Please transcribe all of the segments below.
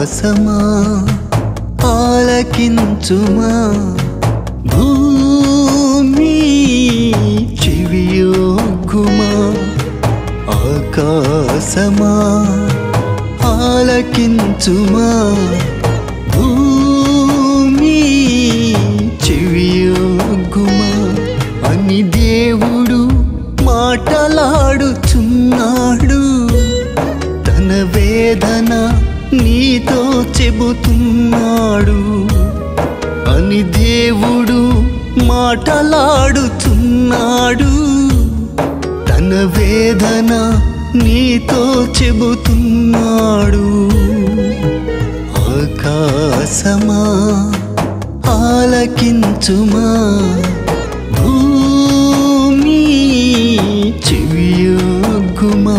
ఆకాశమా ఆలకించుమా భూమి చెవియోగుమా ఆకాశమా ఆలకించుమా భూమి చెవియోగుమా అని దేవుడు మాటలాడుచున్నాడు తన వేదన నీతో చెబుతున్నాడు అని దేవుడు మాటలాడుచున్నాడు తన వేదన నీతో చెబుతున్నాడు ఆకాశమా ఆలకించుమా భూమి చెవియొగ్గుమా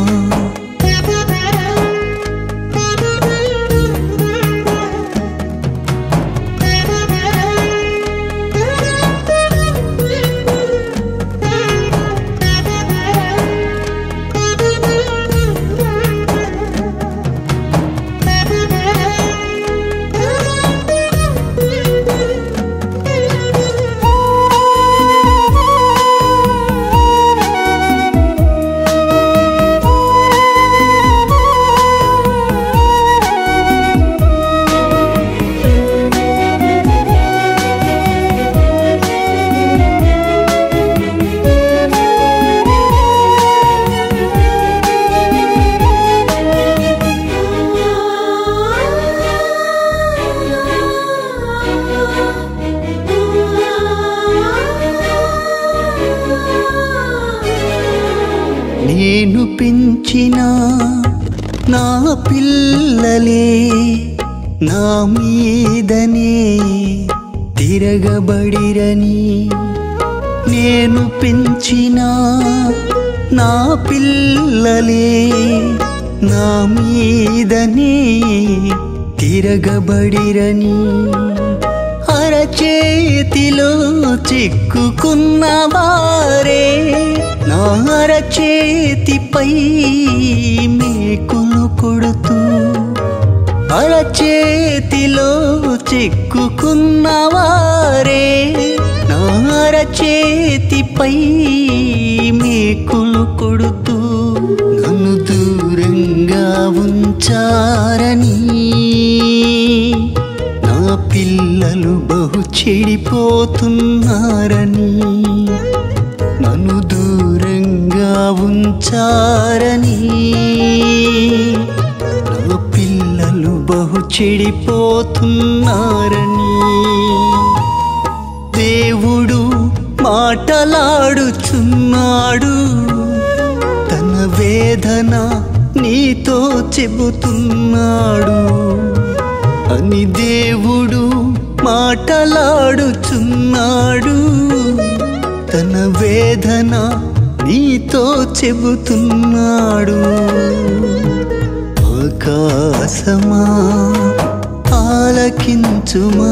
నేను పెంచిన నా పిల్లలే నా మీదనే తిరగబడిరని నేను పెంచిన నా పిల్లలే నా మీదనే తిరగబడిరని అరచేతిలో చిక్కుకున్న వారే నా అరచేతిపై మేకులు కొడుతూ అరచేతిలో చిక్కుకున్న వారే నా అరచేతిపై మేకులు కొడుతూ నన్ను దూరంగా ఉంచారని నా పిల్లలు బహు చెడిపోతున్నారని నన్ను దూరంగా ఉంచారని నా పిల్లలు బహు చెడిపోతున్నారని దేవుడు మాటలాడుచున్నాడు తన వేదన నీతో చెబుతున్నాడు అని దేవుడు మాటలాడుచున్నాడు తన వేదన నీతో చెబుతున్నాడు ఆకాశమా ఆలకించుమా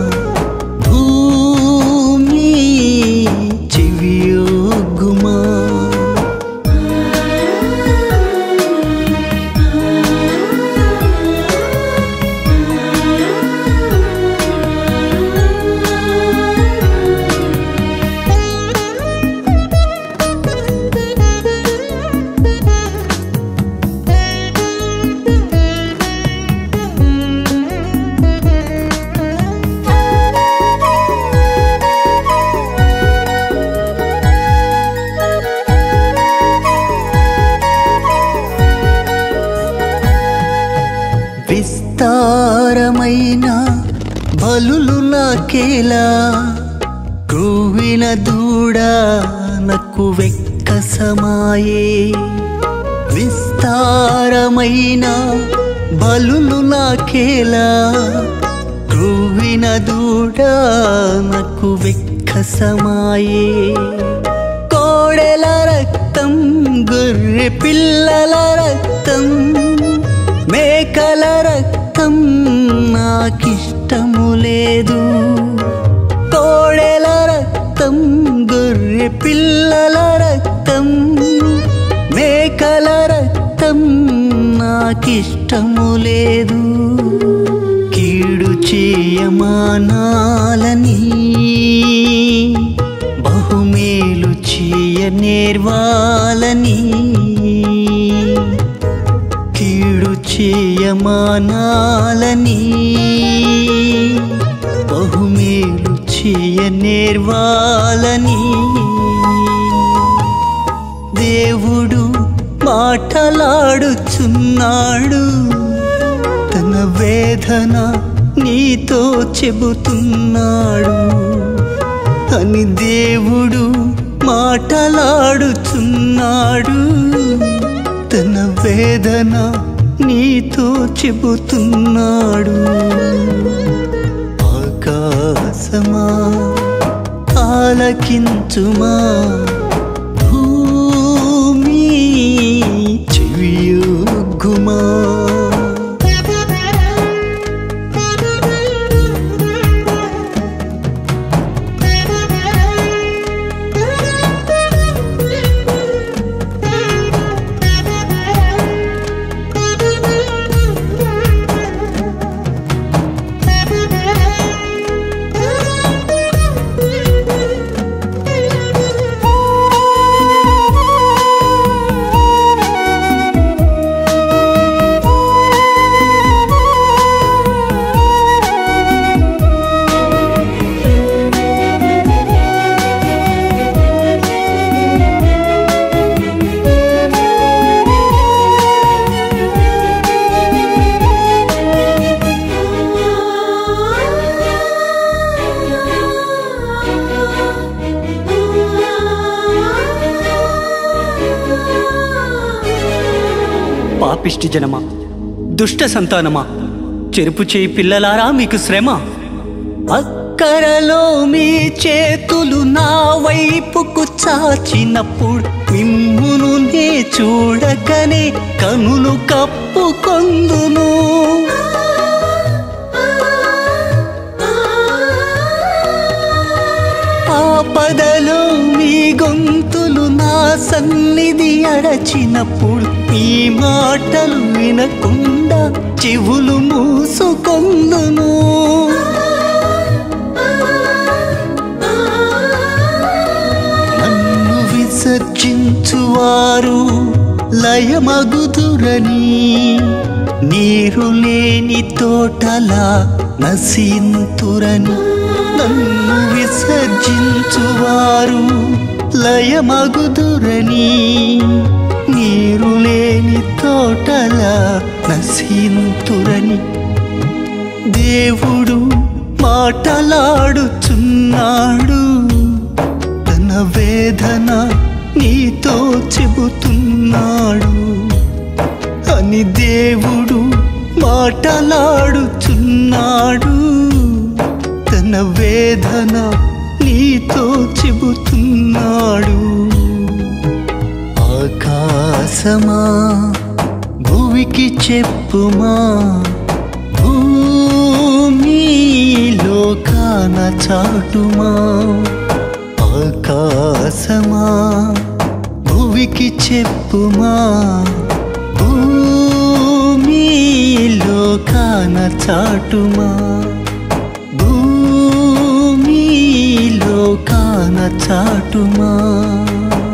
భూమి చెవియొగ్గుమా విస్తారమైన బలులు నాకేలా క్రూవిన దూడ నక్కు వెక్కసమాయే విస్తారమైన బలులు నాకేలా క్రూవిన దూడ నక్కు వెక్కసమాయే కోడెల రక్తం గొర్రె పిల్లల రక్తం మేకల రక్తం నాకిష్టము లేదు కోడెల రక్తం గొర్రె పిల్లల రక్తం మేకల రక్తం నాకిష్టము లేదు కీడు చేయమానాలని బహుమేలు చేయ నేర్వాలని కీడు చేయమానాలని బహుమేలు చేయ నేర్వాలని దేవుడు మాటలాడుచున్నాడు తన వేదన నీతో చెబుతున్నాడు అని దేవుడు మాటలాడుచున్నాడు తన వేదన నీతో చెబుతున్నాడు ఆకాశమా ఆలకించుమా భూమి చెవియొగ్గుమా పాపిష్టి జనమా దుష్ట సంతానమా చెరుపు చేయి పిల్లలారా మీకు శ్రమ అక్కరలో మీ చేతులు నా వైపుకు చాచినప్పుడు మిమ్మును నే చూడకనే కనులు కప్పుకొందును ఆపదలో మీ గొంతులు నా సన్నిధి అరచినప్పుడు మీ మాటలు వినకుండా చెవులు మూసుకొందును నన్ను విసర్జించువారు లయమగుదురని నీరు లేని తోటలా నశింతురని నన్ను విసర్జించువారు లయమగుదురని నీరు లేని తోటలా నశింతురని దేవుడు మాటలాడుచున్నాడు తన వేదన నీతో చెబుతున్నాడు అని దేవుడు మాటలాడుచున్నాడు తన వేదన నీతో చెబుతున్నాడు ఆకాశమా భూమికి చెప్పుమా భూమి లోకాన చాటుమా ఆకాశమా భూమికి చెప్పుమా భూమి లోకాన చాటుమా భూమి లోకాన చాటుమా